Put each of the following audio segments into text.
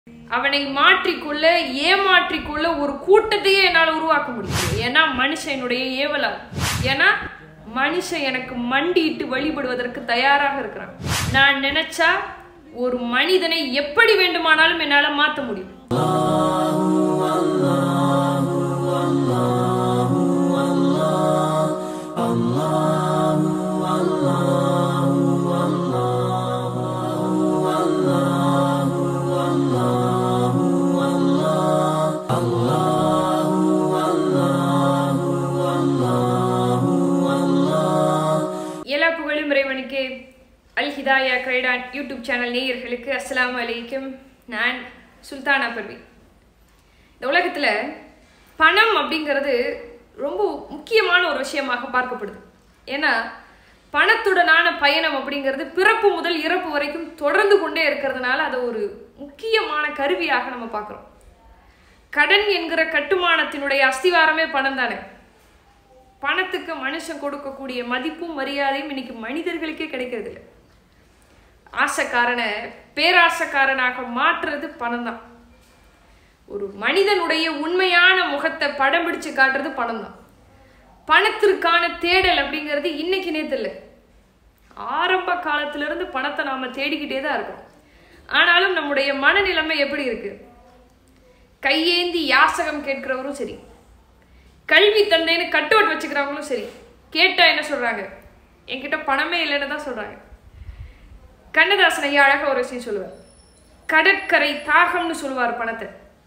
அவனை மாற்றிக்கொள்ள ஏமாற்றிக்கொள்ள ஒரு கூட்டத்தையே என்னால் உருவாக்க முடியும் ஏன்னா மனுஷனுடைய ஏவலா ஏன்னா மனுஷன் எனக்கு மண்டியிட்டு வழிபடுவதற்கு தயாராக இருக்கிறான் நான் நினைச்சா ஒரு மனிதனை எப்படி வேண்டுமானாலும் என்னால மாத்த முடியும் எல்லா புகழும் இறைவனுக்கு அல் ஹிதாயா கைடான் யூடியூப் சேனல் நேயர்களுக்கு அஸ்ஸலாமு அலைக்கும் நான் சுல்தானா பர்வி இந்த உலகத்தில் பணம் அப்படிங்கிறது ரொம்ப முக்கியமான ஒரு விஷயமாக பார்க்கப்படுது ஏன்னா பணத்துடனான பயணம் அப்படிங்கிறது பிறப்பு முதல் இறப்பு வரைக்கும் தொடர்ந்து கொண்டே இருக்கிறதுனால அதை ஒரு முக்கியமான கருவியாக நம்ம பார்க்குறோம் கடன் என்கிற கட்டுமானத்தினுடைய அஸ்திவாரமே பணம் தானே பணத்துக்கு மனுஷன் கொடுக்கக்கூடிய மதிப்பும் மரியாதையும் இன்னைக்கு மனிதர்களுக்கே கிடைக்கிறது இல்லை ஆசைக்காரனை பேராசைக்காரனாக மாற்றுறது பணம் தான் ஒரு மனிதனுடைய உண்மையான முகத்தை படம் பிடிச்சு காட்டுறது பணம் தான் பணத்திற்கான தேடல் அப்படிங்கிறது இன்னைக்கு நேத்து இல்லை ஆரம்ப காலத்துல இருந்து பணத்தை நாம தேடிக்கிட்டே தான் இருக்கோம் ஆனாலும் நம்முடைய மனநிலைமை எப்படி இருக்கு கையேந்தி யாசகம் கேட்கிறவரும் சரி கல்வி தந்தைன்னு கட் அவுட் வச்சுக்கிறவங்களும் சரி கேட்டா என்ன சொல்றாங்க என்கிட்ட பணமே இல்லைன்னு தான் சொல்றாங்க கண்ணதாசன் ஐயா அழகா ஒரு விஷயம் சொல்லுவார் கடற்கரை தாகம்னு சொல்லுவார் பணத்தை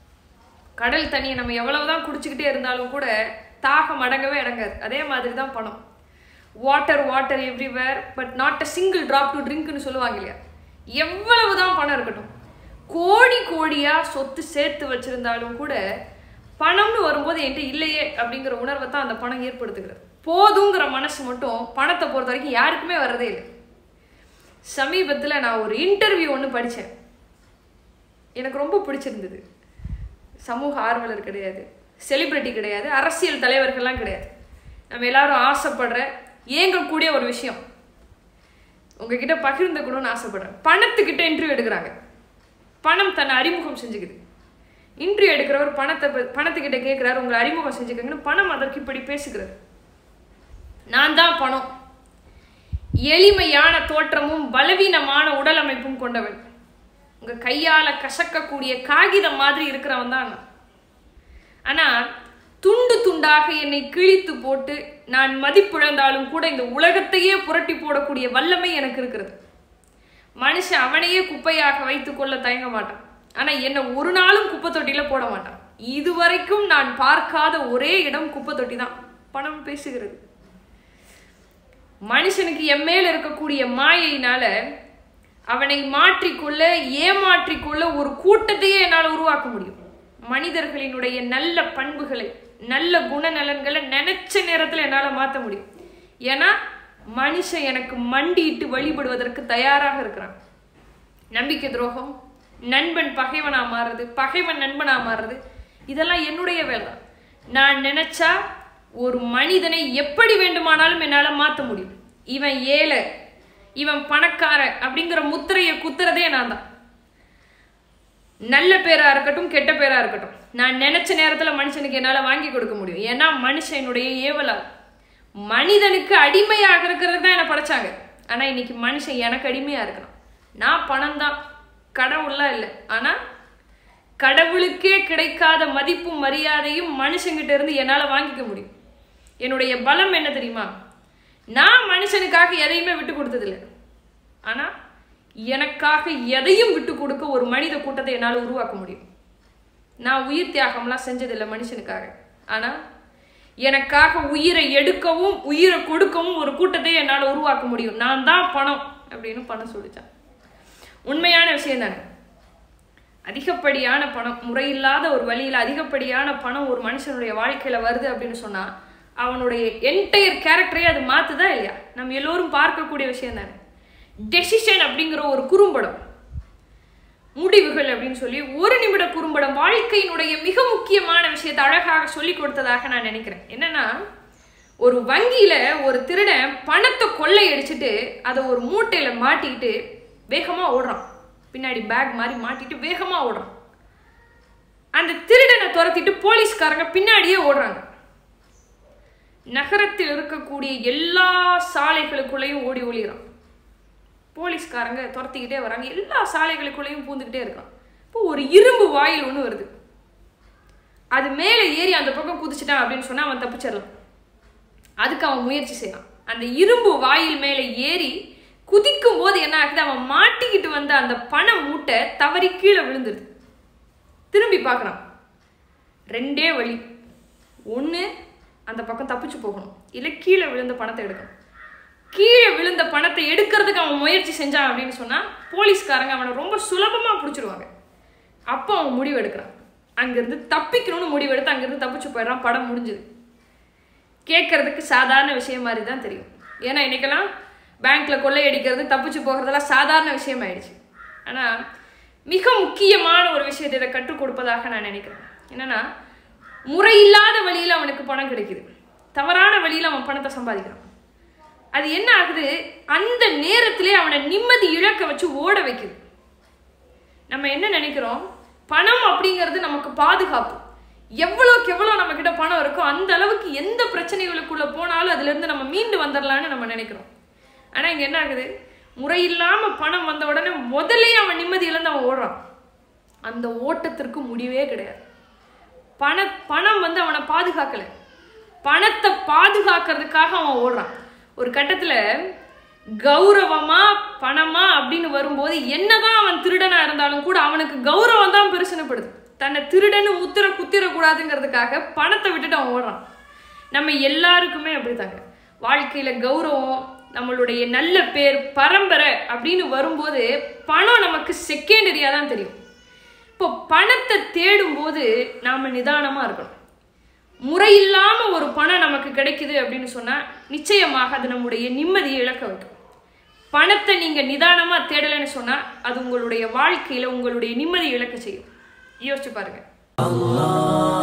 கடல் தண்ணியை நம்ம எவ்வளவுதான் குடிச்சுக்கிட்டே இருந்தாலும் கூட தாகம் அடங்கவே அடங்காது அதே மாதிரி தான் பணம் water water everywhere but not a single drop to ட்ரிங்க்னு சொல்லுவாங்க இல்லையா எவ்வளவு தான் பணம் இருக்கட்டும் கோடி கோடியா சொத்து சேர்த்து வச்சிருந்தாலும் கூட பணம்னு வரும்போது என்கிட்ட இல்லையே அப்படிங்கிற உணர்வை தான் அந்த பணம் ஏற்படுத்துகிறது போதுங்கிற மனசு மட்டும் பணத்தை பொறுத்த வரைக்கும் யாருக்குமே வர்றதே இல்லை சமீபத்தில் நான் ஒரு இன்டர்வியூ ஒன்று படித்தேன் எனக்கு ரொம்ப பிடிச்சிருந்தது சமூக ஆர்வலர் கிடையாது செலிபிரிட்டி கிடையாது அரசியல் தலைவர்கள்லாம் கிடையாது நம்ம எல்லாரும் ஆசைப்படுற ஏங்கக்கூடிய ஒரு விஷயம் உங்ககிட்ட பகிர்ந்துக்கணும்னு ஆசைப்படுறேன் பணத்துக்கிட்ட இன்டர்வியூ எடுக்கிறாங்க பணம் தன்னை அறிமுகம் செஞ்சுக்குது இன்டர்வியூ எடுக்கிறவர் பணத்தை ப- பணத்துக்கிட்ட கேட்குறாரு உங்களை அறிமுகம் செஞ்சுக்கங்கன்னு பணம் அதற்கு இப்படி பேசுகிறது நான் தான் பணம் எளிமையான தோற்றமும் பலவீனமான உடல் அமைப்பும் கொண்டவன் உங்க கையால கசக்கக்கூடிய காகிதம் மாதிரி இருக்கிறவன் தான் நான் ஆனா துண்டு துண்டாக என்னை கிழித்து போட்டு நான் மதிப்பிழந்தாலும் கூட இந்த உலகத்தையே புரட்டி போடக்கூடிய வல்லமை எனக்கு இருக்கிறது மனுஷன் அவனையே குப்பையாக வைத்துக் கொள்ள தயங்க மாட்டான் ஆனா என்னை ஒரு நாளும் குப்பை தொட்டியில போட மாட்டான் இதுவரைக்கும் நான் பார்க்காத ஒரே இடம் குப்பை தொட்டி தான் பணம் பேசுகிறது மனுஷனுக்கு என் மேல் இருக்கக்கூடிய மாயையினால அவனை மாற்றிக்கொள்ள ஏமாற்றிக்கொள்ள ஒரு கூட்டத்தையே என்னால் உருவாக்க முடியும் மனிதர்களினுடைய நல்ல பண்புகளை நல்ல குணநலன்களை நினைச்ச நேரத்தில் என்னால் மாற்ற முடியும் ஏன்னா மனுஷன் எனக்கு மண்டியிட்டு வழிபடுவதற்கு தயாராக இருக்கிறான் நம்பிக்கை துரோகம் நண்பன் பகைவனா மாறுறது பகைவன் நண்பனா மாறுறது இதெல்லாம் என்னுடைய வேலை தான். நான் நினைச்சா ஒரு மனிதனை எப்படி வேண்டுமானாலும் என்னால மாத்த முடியும் இவன் ஏழை இவன் பணக்காரன் அப்படிங்கிற முத்திரையை குத்துறதே நான் தான் நல்ல பேரா இருக்கட்டும் கெட்ட பேரா இருக்கட்டும் நான் நினைச்ச நேரத்துல மனுஷனுக்கு என்னால வாங்கி கொடுக்க முடியும் ஏன்னா மனுஷனுடைய ஏவலா மனிதனுக்கு அடிமையாக இருக்கிறது தான் என்னை படைச்சாங்க ஆனா இன்னைக்கு மனுஷன் எனக்கு அடிமையா இருக்கிறான் நான் பணம் தான் கடவுள்லாம் இல்லை ஆனா கடவுளுக்கே கிடைக்காத மதிப்பும் மரியாதையும் மனுஷங்கிட்ட இருந்து என்னால வாங்கிக்க முடியும் என்னுடைய பலம் என்ன தெரியுமா நான் மனுஷனுக்காக எதையுமே விட்டு கொடுத்ததில்லை ஆனா எனக்காக எதையும் விட்டு கொடுக்க ஒரு மனித கூட்டத்தை என்னால் உருவாக்க முடியும் நான் உயிர் தியாகம்லாம் செஞ்சதில்லை மனுஷனுக்காக ஆனா எனக்காக உயிரை எடுக்கவும் உயிரை கொடுக்கவும் ஒரு கூட்டத்தை என்னால் உருவாக்க முடியும் நான் தான் பணம் அப்படின்னு பணம் சொல்லிச்சான் உண்மையான விஷயம் தானே அதிகப்படியான பணம் முறையில்லாத ஒரு வழியில் அதிகப்படியான பணம் ஒரு மனுஷனுடைய வாழ்க்கையில வருது அப்படின்னு சொன்னா அவனுடைய என்டையர் கேரக்டரே அது மாத்துதா இல்லையா நம்ம எல்லோரும் பார்க்கக்கூடிய விஷயம் தானே டெசிஷன் அப்படிங்கிற ஒரு குறும்படம் முடிவுகள் அப்படின்னு சொல்லி ஒரு நிமிட குறும்படம் வாழ்க்கையினுடைய மிக முக்கியமான விஷயத்தை அழகாக சொல்லி கொடுத்ததாக நான் நினைக்கிறேன் என்னன்னா ஒரு வங்கியில ஒரு திருடன் பணத்தை கொள்ளை அடிச்சுட்டு அதை ஒரு மூட்டையில மாட்டிக்கிட்டு வேகமா ஓடுறான் பின்னாடி பேக் மாதிரி மாட்டிட்டு வேகமா ஓடுறான் அந்த திருடனை துரத்திட்டு போலீஸ்காரங்க பின்னாடியே ஓடுறாங்க நகரத்தில் இருக்கக்கூடிய எல்லா சாலைகளுக்குள்ளேயும் ஓடி ஒளிகிறான் போலீஸ்காரங்க துரத்திக்கிட்டே வராங்க எல்லா சாலைகளுக்குள்ளேயும் பூந்துக்கிட்டே இருக்கான் இப்போ ஒரு இரும்பு வாயில் ஒன்று வருது அது மேலே ஏறி அந்த பக்கம் குதிச்சிட்டான் அப்படின்னு சொன்னா அவன் தப்பிச்சிடலாம் அதுக்கு அவன் முயற்சி செய்யறான் அந்த இரும்பு வாயில் மேலே ஏறி குதிக்கும் போது என்ன ஆகுது அவன் மாட்டிக்கிட்டு வந்த அந்த பண மூட்டை தவறி கீழே விழுந்துருது திரும்பி பார்க்கறான் ரெண்டே வழி ஒன்று அந்த பக்கம் தப்பிச்சு போகணும் இல்லை கீழே விழுந்த பணத்தை எடுக்கணும் கீழே விழுந்த பணத்தை எடுக்கிறதுக்கு அவன் முயற்சி செஞ்சான் அப்படின்னு சொன்னா போலீஸ்காரங்க அவனை ரொம்ப சுலபமா பிடிச்சிருவாங்க அப்போ அவன் முடிவு எடுக்கிறான் அங்கிருந்து தப்பிக்கணும்னு முடிவு எடுத்து அங்கிருந்து தப்பிச்சு போயிடுறான் படம் முடிஞ்சுது கேட்கறதுக்கு சாதாரண விஷயம் மாதிரி தான் தெரியும் ஏன்னா இன்னைக்கெல்லாம் பேங்க்ல கொள்ளையடிக்கிறது தப்பிச்சு போகிறதெல்லாம் சாதாரண விஷயம் ஆயிடுச்சு ஆனா மிக முக்கியமான ஒரு விஷயத்தை இதை கற்றுக் கொடுப்பதாக நான் நினைக்கிறேன் என்னன்னா முறையில்லாத வழியில் அவனுக்கு பணம் கிடைக்குது தவறான வழியில் அவன் பணத்தை சம்பாதிக்கிறான் அது என்ன ஆகுது அந்த நேரத்திலே அவனை நிம்மதி இழக்க வச்சு ஓட வைக்குது நம்ம என்ன நினைக்கிறோம் பணம் அப்படிங்கிறது நமக்கு பாதுகாப்பு எவ்வளோக்கு எவ்வளோ நம்ம கிட்ட பணம் இருக்கோ அந்த அளவுக்கு எந்த பிரச்சனைகளுக்குள்ள போனாலும் அதுல இருந்து நம்ம மீண்டு வந்துடலாம்னு நம்ம நினைக்கிறோம் ஆனா இங்க என்ன ஆகுது முறையில்லாம பணம் வந்த உடனே முதல்லயே அவன் நிம்மதி இழந்து அவன் ஓடுறான் அந்த ஓட்டத்திற்கு முடிவே கிடையாது பண பணம் வந்து அவனை பாதுகாக்கல பணத்தை பாதுகாக்கிறதுக்காக அவன் ஓடுறான் ஒரு கட்டத்துல கௌரவமா பணமா அப்படின்னு வரும்போது என்னதான் அவன் திருடனா இருந்தாலும் கூட அவனுக்கு கௌரவம் தான் பெருசுனப்படுது தன்னை திருடன்னு முத்திர குத்திரக்கூடாதுங்கிறதுக்காக பணத்தை விட்டுட்டு அவன் ஓடுறான் நம்ம எல்லாருக்குமே அப்படித்தாங்க வாழ்க்கையில கௌரவம் நம்மளுடைய நல்ல பேர் பரம்பரை அப்படின்னு வரும்போது பணம் நமக்கு செகண்டரியா தான் தெரியும் இப்போ பணத்தை தேடும் போது நாம நிதானமா இருக்கணும் முறையில்லாம ஒரு பணம் நமக்கு கிடைக்குது அப்படின்னு சொன்னா நிச்சயமாக அது நம்முடைய நிம்மதியை இழக்க வைக்கும் பணத்தை நீங்க நிதானமா தேடலைன்னு சொன்னா அது உங்களுடைய வாழ்க்கையில உங்களுடைய நிம்மதியை இழக்க செய்யும் யோசிச்சு பாருங்க